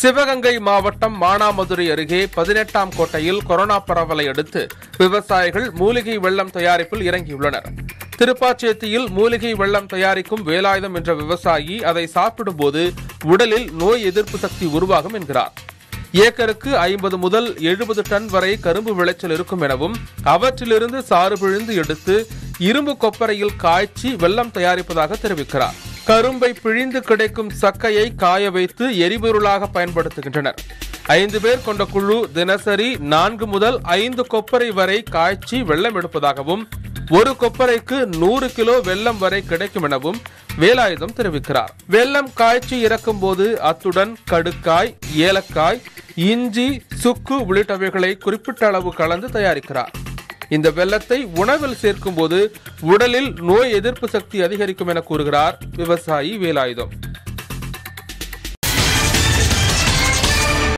சிவகங்கை மாவட்டம் மானாமதுரை அருகே பதினெட்டாம் கோட்டையில் கொரோனா பரவலை அடுத்து விவசாயிகள் மூலிகை வெள்ளம் தயாரிப்பில் இறங்கியுள்ளனர் திருப்பாச்சேத்தியில் மூலிகை வெள்ளம் தயாரிக்கும் வேலாயுதம் என்ற விவசாயி அதை சாப்பிடும்போது உடலில் நோய் எதிர்ப்பு சக்தி உருவாகும் என்கிறார் ஏக்கருக்கு ஐம்பது முதல் எழுபது டன் வரை கரும்பு விளைச்சல் இருக்கும் எனவும் அவற்றிலிருந்து சாறு பிழிந்து எடுத்து இரும்பு கொப்பரையில் காய்ச்சி வெள்ளம் தயாரிப்பதாக தெரிவிக்கிறார் கரும்பை பிழிந்து கிடைக்கும் சக்கையை காய வைத்து எரிபொருளாக பயன்படுத்துகின்றனர் ஐந்து பேர் கொண்ட குழு தினசரி நான்கு முதல் ஐந்து கொப்பரை வரை காய்ச்சி வெள்ளம் எடுப்பதாகவும் ஒரு கொப்பரைக்கு நூறு கிலோ வெல்லம் வரை கிடைக்கும் எனவும் வேலாயுதம் தெரிவிக்கிறார் வெல்லம் காய்ச்சி இறக்கும் போது அத்துடன் கடுக்காய் ஏலக்காய் இஞ்சி சுக்கு உள்ளிட்டவைகளை குறிப்பிட்ட அளவு கலந்து தயாரிக்கிறார் இந்த வெல்லத்தை உணவில் சேர்க்கும் போது உடலில் நோய் எதிர்ப்பு சக்தி அதிகரிக்கும் என கூறுகிறார் விவசாயி வேலாயுதம்